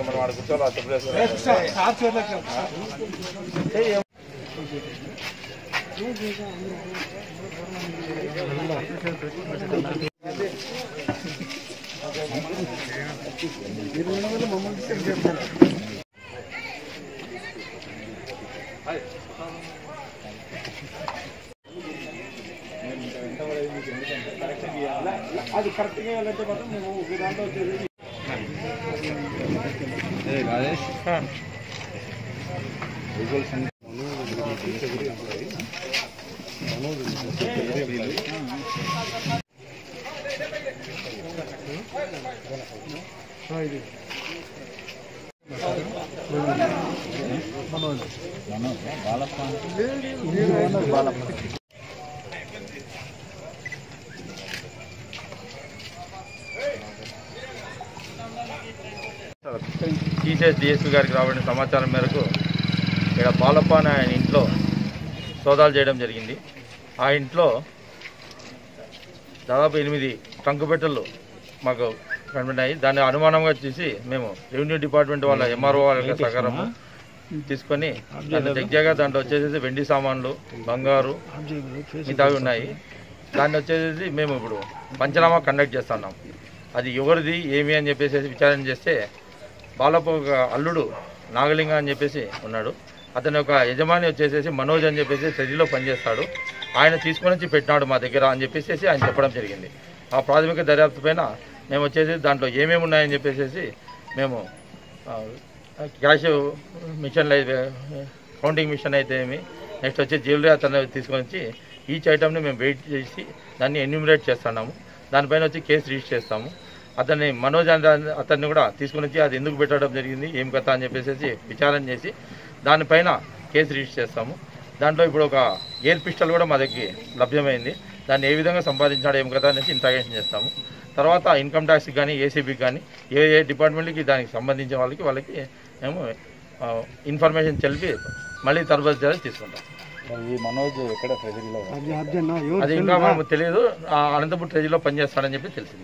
ఇంకా మనం ఆడ కూర్చోవాలి ఆ ప్లేస్ అది కరెక్ట్గా వెళ్ళంటే మాత్రం మేము ఒక దాంట్లో వచ్చేది టీసీఎస్ డిఎస్పీ గారికి రాబడిన సమాచారం మేరకు ఇక్కడ బాలప్ప అనే ఆయన ఇంట్లో సోదాలు చేయడం జరిగింది ఆ ఇంట్లో దాదాపు ఎనిమిది టంకుపెట్టెలు మాకు కనిపెట్టాయి దాన్ని అనుమానంగా చూసి మేము రెవెన్యూ డిపార్ట్మెంట్ వాళ్ళ ఎంఆర్ఓ వాళ్ళ సహకారము తీసుకొని దాన్ని చెక్ చేయగా దాంట్లో వచ్చేసి వెండి సామాన్లు బంగారు మిగతావి ఉన్నాయి దాన్ని వచ్చేసి మేము ఇప్పుడు పంచనామా కండక్ట్ చేస్తున్నాం అది ఎవరిది ఏమి అని చెప్పేసి విచారణ చేస్తే బాలప్ప ఒక అల్లుడు నాగలింగ అని చెప్పేసి ఉన్నాడు అతని యొక్క యజమాని వచ్చేసేసి మనోజ్ అని చెప్పేసి సిటీలో పనిచేస్తాడు ఆయన తీసుకొని వచ్చి పెట్టినాడు మా దగ్గర అని చెప్పేసి ఆయన చెప్పడం జరిగింది ఆ ప్రాథమిక దర్యాప్తు పైన మేము వచ్చేసి దాంట్లో ఏమేమి ఉన్నాయని చెప్పేసి మేము ఆ, క్యాష్ మిషన్లు అయితే కౌంటింగ్ మిషన్ అయితే ఏమి నెక్స్ట్ వచ్చి జ్యువెలరీ అతను తీసుకొని వచ్చి ఈచ్ ఐటమ్ని మేము వెయిట్ చేసి దాన్ని ఎన్యూమిరేట్ చేస్తున్నాము దానిపైన వచ్చి కేసు రిజిస్టర్ చేస్తాము అతన్ని మనోజ్ అనే అతన్ని కూడా తీసుకుని వచ్చి అది ఎందుకు పెట్టడం జరిగింది ఏం కథ అని చెప్పేసి విచారణ చేసి దానిపైన కేసు రిజిస్టర్ చేస్తాము దాంట్లో ఇప్పుడు ఒక ఎయిర్ పిస్టల్ కూడా మా దగ్గర లభ్యమైంది దాన్ని ఏ విధంగా సంపాదించాడు ఏం కదా అనేసి ఇంట్రాగేషన్ చేస్తాము తర్వాత ఇన్కమ్ ట్యాక్స్కి కానీ ఏసీబీకి కానీ ఏ ఏ డిపార్ట్మెంట్కి దానికి సంబంధించిన వాళ్ళకి వాళ్ళకి మేము ఆ, ఇన్ఫర్మేషన్ తెలిపి మళ్ళీ తర్వాత చర్యలు తీసుకుంటాం ఈ మనోజ్ ఎక్కడ ప్రజల్లో అది ఇంకా మనకు తెలియదు ఆ అనంతపురం ట్రెజరీలో పనిచేస్తాడని చెప్పి తెలిసింది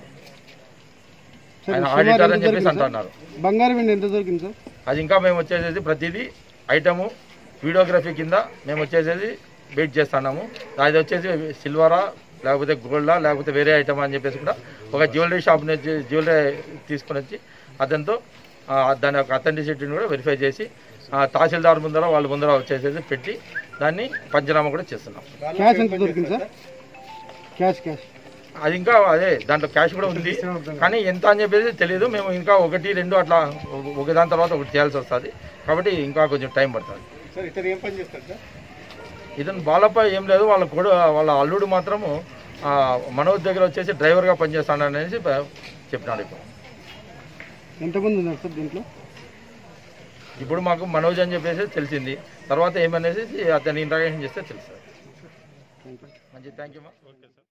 ఆయన ఆడిటర్ అని చెప్పేసి అంటున్నారు బంగారం వెండి ఎంత దొరికింది సార్ అది ఇంకా మేము వచ్చేసేది ప్రతిదీ ఐటము వీడియోగ్రఫీ కింద మేము వచ్చేసేది వెయిట్ చేస్తున్నాము అది వచ్చేసి సిల్వరా లేకపోతే గోల్డా లేకపోతే వేరే ఐటమ్ అని చెప్పేసి కూడా ఒక జ్యువెలరీ షాప్ నుంచి జ్యువెలరీ తీసుకొని వచ్చి అతనితో ఆ, దాని యొక్క అథెంటిసిటీని కూడా వెరిఫై చేసి ఆ, తహసీల్దార్ ముందర వాళ్ళ ముందర వచ్చేసేసి పెట్టి దాన్ని పంచనామా కూడా చేస్తున్నాం క్యాష్ ఎంత దొరికింది సార్ క్యాష్ క్యాష్ అది ఇంకా అదే దాంట్లో క్యాష్ కూడా ఉంది కానీ ఎంత అని చెప్పేసి తెలియదు మేము ఇంకా ఒకటి రెండు అట్లా ఒక- ఒకదాని తర్వాత ఒకటి చేయాల్సి వస్తుంది కాబట్టి ఇంకా కొంచెం టైం పడుతుంది సార్ ఇతను ఏం పని చేస్తాడు సార్ ఇతను బాలప్ప ఏం లేదు వాళ్ళ కొడు వాళ్ళ అల్లుడు మాత్రము ఆ, మనోజ్ దగ్గర వచ్చేసి డ్రైవర్గా పనిచేస్తాడు అనేసి ప- చెప్పినాడు ఇప్పుడు ఎంతమంది ఉన్నారు సార్ దీంట్లో ఇప్పుడు మాకు మనోజ్ అని చెప్పేసి తెలిసింది తర్వాత ఏమనేసి అతన్ని ఇంట్రాగేషన్ చేస్తే తెలుస్తుంది మంచి థ్యాంక్ యూ మా